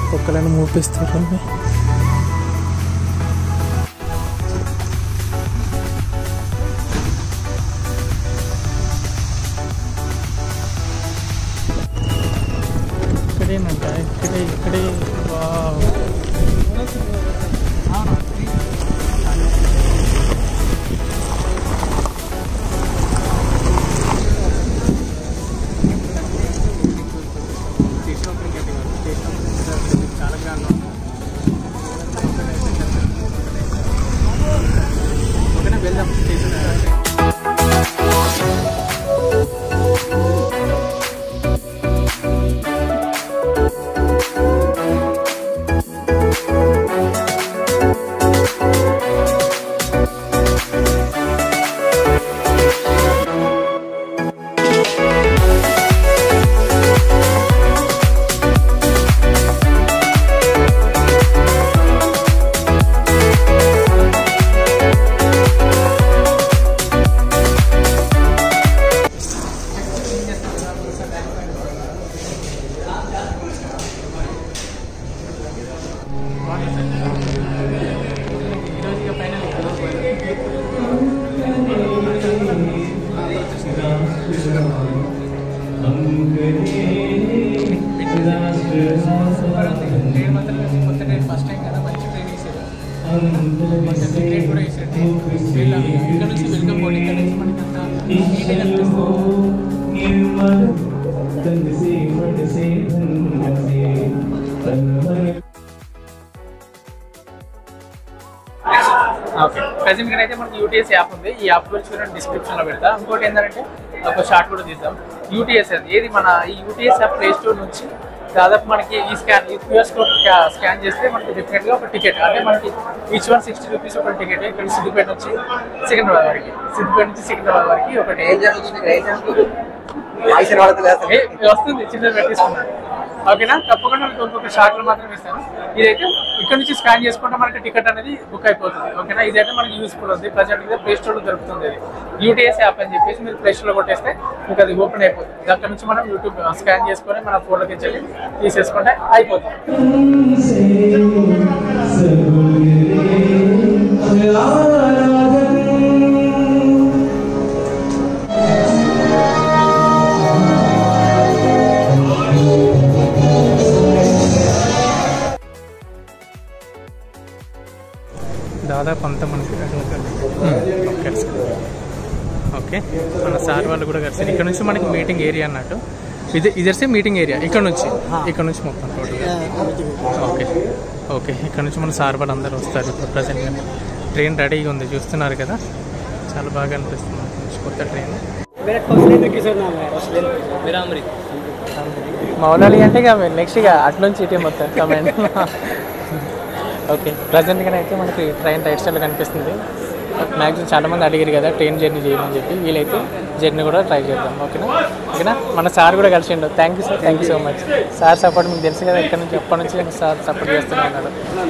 కుక్కలను మూపిస్తారు ఇక్కడేనంట ఇక్కడే ఇక్కడే వావ్. ఫస్ట్ టైం కదా మంచి ట్రైన్ వేసారు ట్రైన్ కూడా వేసారు ఇక్కడ నుంచి వెల్కమ్ బోర్డ్ ఇక్కడ నుంచి మనకి అంతా నీట్గా అనిపిస్తుంది ఓకే ప్రజెంట్ ఇక్కడ అయితే మనకి యూటీఎస్ యాప్ ఉంది ఈ యాప్ గురించి కూడా డిస్క్రిప్షన్ లో పెడతా ఇంకోటి ఏంటంటే ఒక షార్ట్ కూడా తీద్దాం యూటీఎస్ అది ఏది మన ఈ యూటీఎస్ యాప్ ప్లే స్టోర్ నుంచి దాదాపు మనకి ఈ స్కాన్ ఈ క్యూఆర్ కోడ్ స్కాన్ చేస్తే మనకి డెఫినెట్ గా ఒక టికెట్ అంటే మనకి ఈచ్ వన్ సిక్స్టీ రూపీస్ ఒక టికెట్ ఇక్కడ సిద్దిపేట నుంచి సికింద్రాబాద్ వరకు సిద్దిపేట నుంచి సికింద్రాబాద్ వరకు ఒకటి ఏ, వస్తుంది చిన్నది పెట్టేసుకున్నాను ఓకేనా తప్పకుండా మీకు ఇంకొక షార్ట్లు మాత్రం ఇస్తాను ఇదైతే ఇక్కడ నుంచి స్కాన్ చేసుకుంటే మనకి టికెట్ అనేది బుక్ అయిపోతుంది ఓకేనా ఇదైతే మనకి యూస్ఫుల్ ఉంది ప్రజెంట్ అయితే ప్లే స్టోర్ లో దొరుకుతుంది ఇది యూటీఎస్ యాప్ అని చెప్పేసి మీరు ప్లే స్టోర్ లో కొట్టేస్తే మీకు అది ఓపెన్ అయిపోతుంది అక్కడ నుంచి మనం యూట్యూబ్ స్కాన్ చేసుకొని మన ఫోన్లోకి ఇచ్చేది తీసేసుకుంటే అయిపోతుంది దాదాపు అంత మనకి ఓకే ఓకే మన సార్ వాళ్ళు కూడా కలిసి ఇక్కడ నుంచి మనకి మీటింగ్ ఏరియా అన్నట్టు ఇది ఇదర్సే మీటింగ్ ఏరియా ఇక్కడ నుంచి ఇక్కడ నుంచి మొత్తం టోటల్ ఓకే ఓకే ఇక్కడ నుంచి మన సార్ వాళ్ళు అందరూ వస్తారు ఇప్పుడు ప్రజెంట్గా ట్రైన్ రెడీగా ఉంది చూస్తున్నారు కదా చాలా బాగా అనిపిస్తుంది మంచి కొత్త ట్రైన్ మౌలాలి అంటే ఇక నెక్స్ట్ ఇక అటు నుంచి ఇటే మొత్తం కమెంట్ ఓకే ప్రజెంట్గా అయితే మనకి ట్రైన్ రైట్ సైడ్లో కనిపిస్తుంది మ్యాక్సిమం చాలా మంది అడిగారు కదా ట్రైన్ జర్నీ చేయమని చెప్పి వీలైతే జర్నీ కూడా ట్రై చేద్దాం ఓకేనా ఓకేనా మన సార్ కూడా కలిసిండు thank you sir thank you so much sir support మీకు తెలుసు కదా ఇక్కడ నుంచి ఎప్పటి నుంచి సార్ సపోర్ట్ చేస్తూనే ఉన్నాడు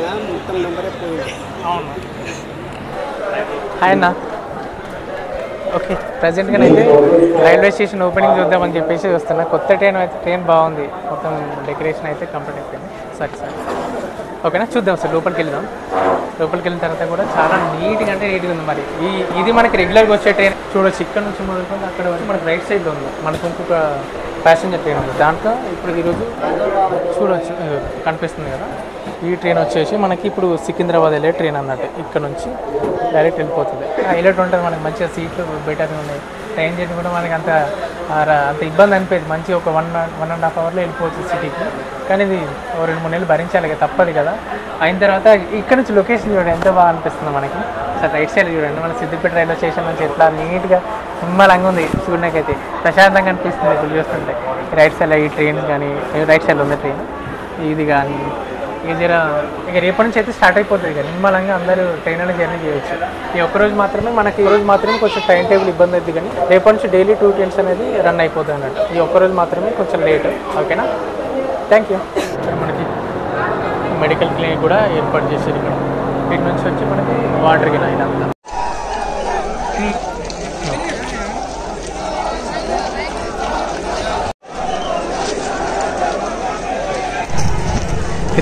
అవును హాయ్ అన్న ఓకే ప్రజెంట్గా అయితే రైల్వే స్టేషన్ ఓపెనింగ్ చూద్దామని చెప్పేసి వస్తున్నా కొత్త ట్రైన్ అయితే ట్రైన్ బాగుంది మొత్తం డెకరేషన్ అయితే కంప్లీట్ అయిపోయింది సరే సరే ఓకేనా చూద్దాం సార్ లోపలికి వెళ్దాం లోపలికి వెళ్ళిన తర్వాత కూడా చాలా నీట్గా అంటే నీట్గా ఉంది మరి ఈ ఇది మనకి రెగ్యులర్గా వచ్చే ట్రైన్ చూడొచ్చు ఇక్కడ నుంచి మొదలుకొని అక్కడ వరకు మనకి రైట్ సైడ్లో ఉంది మనకు ఇంకొక ప్యాసింజర్ ట్రైన్ ఉంది దాంట్లో ఇప్పుడు ఈరోజు చూడొచ్చు ఇదిగో కనిపిస్తుంది కదా ఈ ట్రైన్ వచ్చేసి మనకి ఇప్పుడు సికింద్రాబాద్ వెళ్ళే ట్రైన్ అన్నట్టు ఇక్కడ నుంచి డైరెక్ట్ వెళ్ళిపోతుంది హైలైట్ ఉంటుంది మనకి మంచిగా సీట్లు బెటర్ ఉన్నాయి ట్రైన్ జర్నీ కూడా మనకి అంత ఆ, ర- అంత ఇబ్బంది అనిపించదు మంచి ఒక వన్ వన్ అండ్ హాఫ్ అవర్లో వెళ్ళిపోవచ్చు సిటీకి కానీ ఇది ఓ రెండు మూడు నెలలు భరించాలి కదా తప్పదు కదా అయిన తర్వాత ఇక్కడ నుంచి లొకేషన్ చూడండి ఎంత బాగా అనిపిస్తుంది మనకి సార్ రైట్ సైడ్ చూడండి మన సిద్దిపేట రైల్వే స్టేషన్ నుంచి ఎట్లా నీట్గా నిమ్మలంగా ఉంది చూడడానికైతే ప్రశాంతంగా అనిపిస్తుంది ఇప్పుడు చూస్తుంటే రైట్ సైడ్లో ఈ ట్రైన్స్ కానీ రైట్ సైడ్లో ఉంది ట్రైన్ ఇది కానీ ఇక జర ఇక రేపటి నుంచి అయితే స్టార్ట్ అయిపోతుంది ఇక నిమ్మలంగా అందరూ ట్రైన్లో జర్నీ చేయొచ్చు ఈ ఒక్కరోజు మాత్రమే మనకి ఈ రోజు మాత్రమే కొంచెం టైం టేబుల్ ఇబ్బంది అవుతుంది కానీ రేపటి నుంచి డైలీ టూ ట్రైన్స్ అనేది రన్ అయిపోతుంది అన్నట్టు ఈ ఒక్కరోజు మాత్రమే కొంచెం లేట్ ఓకేనా థ్యాంక్ యూ మనకి మెడికల్ క్లినిక్ కూడా ఏర్పాటు చేశారు ఇక్కడ ఇటు నుంచి వచ్చి మనకి వాటర్ గిన ఇదంతా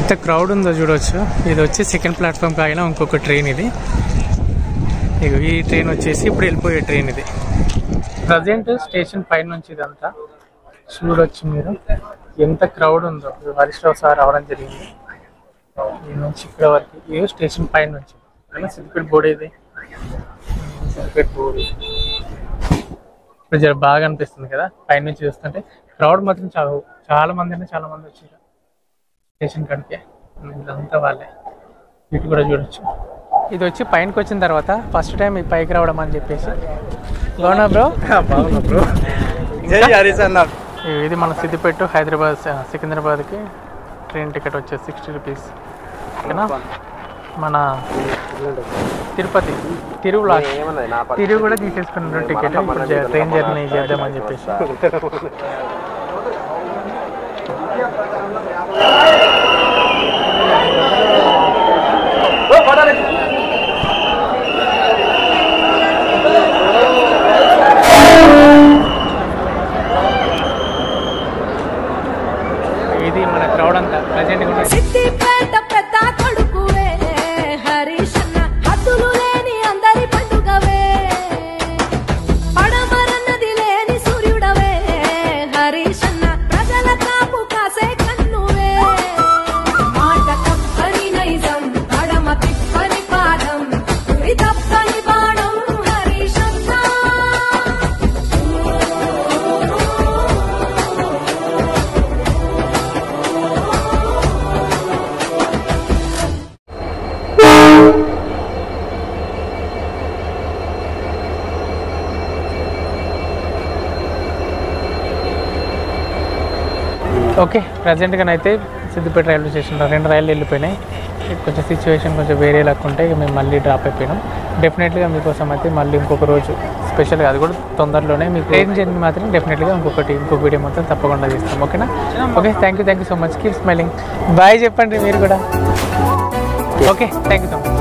ఎంత క్రౌడ్ ఉందో చూడవచ్చు ఇది వచ్చి సెకండ్ ప్లాట్ఫామ్ కాగిన ఇంకొక ట్రైన్ ఇది ఇగో ఈ ట్రైన్ వచ్చేసి ఇప్పుడు వెళ్ళిపోయే ట్రైన్ ఇది ప్రజెంట్ స్టేషన్ పైన నుంచి ఇదంతా చూడొచ్చు మీరు ఎంత క్రౌడ్ ఉందో హరీష్ రావు సార్ రావడం జరిగింది ఈ నుంచి ఇక్కడ వరకు ఇది స్టేషన్ పైన నుంచి అయినా సిద్దిపేట బోర్డు ఇది సిద్దిపేట బోర్డు ఇప్పుడు జర బాగా అనిపిస్తుంది కదా పైన నుంచి చూస్తుంటే క్రౌడ్ మాత్రం చాలా చాలా మంది అంటే చాలా మంది వచ్చారు స్టేషన్ కాడికి ఇదంతా వాళ్ళే ఇటు కూడా చూడొచ్చు ఇది వచ్చి పైనకి వచ్చిన తర్వాత ఫస్ట్ టైం ఈ పైకి రావడం అని చెప్పేసి బాగున్నా బ్రో బాగున్నా బ్రో జై హరీష్ అన్న ఇది మన సిద్దిపేట హైదరాబాద్ ఆ, సికింద్రాబాద్కి ట్రైన్ టికెట్ వచ్చేసి సిక్స్టీ రూపీస్ ఓకేనా మన తిరుపతి తిరువుల ఏమన్నది నా తిరుగు కూడా తీసేసుకున్నారు టికెట్ ఇప్పుడు జ- ట్రైన్ జర్నీ చేద్దామని చెప్పేసి ఇది మన క్రౌడ్ అంతా ప్రజెంట్గా ఉన్న సిద్దిపేట పెద్ద కొడుకువే హరీషన్న హద్దులు లేని అందరి పండుగవే పడమరన్నది లేని సూర్యుడవే హరీషన్న ప్రజల కాపు కాసే కన్నువే మాట తప్పని నైజం పడమ తిప్పని పాదం గురి తప్పని బాణం హరీషన్న ఓకే ప్రజెంట్గానైతే సిద్దిపేట రైల్వే స్టేషన్లో రెండు రైళ్ళు వెళ్ళిపోయినాయి కొంచెం సిచ్యువేషన్ కొంచెం వేరే ఉంటే ఇక మేము మళ్ళీ డ్రాప్ అయిపోయినాం డెఫినెట్గా మీకోసం అయితే మళ్ళీ ఇంకొక రోజు స్పెషల్గా అది కూడా తొందరలోనే మీకు ట్రైన్ జర్నీ మాత్రం డెఫినెట్గా ఇంకొకటి ఇంకొక వీడియో మొత్తం తప్పకుండా చేస్తాం ఓకేనా okay thank you thank you so much keep smiling bye చెప్పండి మీరు కూడా okay thank you so much